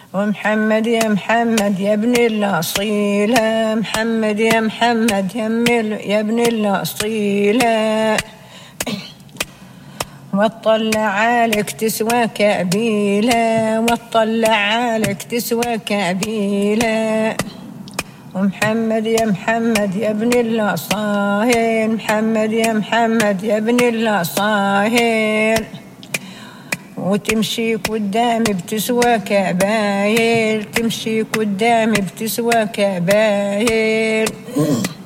ومحمد يا محمد يا ابن الأصيلة محمد يا محمد يا م- يا ابن الأصيلة واطلع عليك تسوى كبيلة واطلع عليك تسوى كبيلة ومحمد يا محمد يا ابن الأصاهر محمد يا محمد يا ابن الأصاهر وتمشي قدامي بتسوى كباير تمشي قدامي بتسوى كباير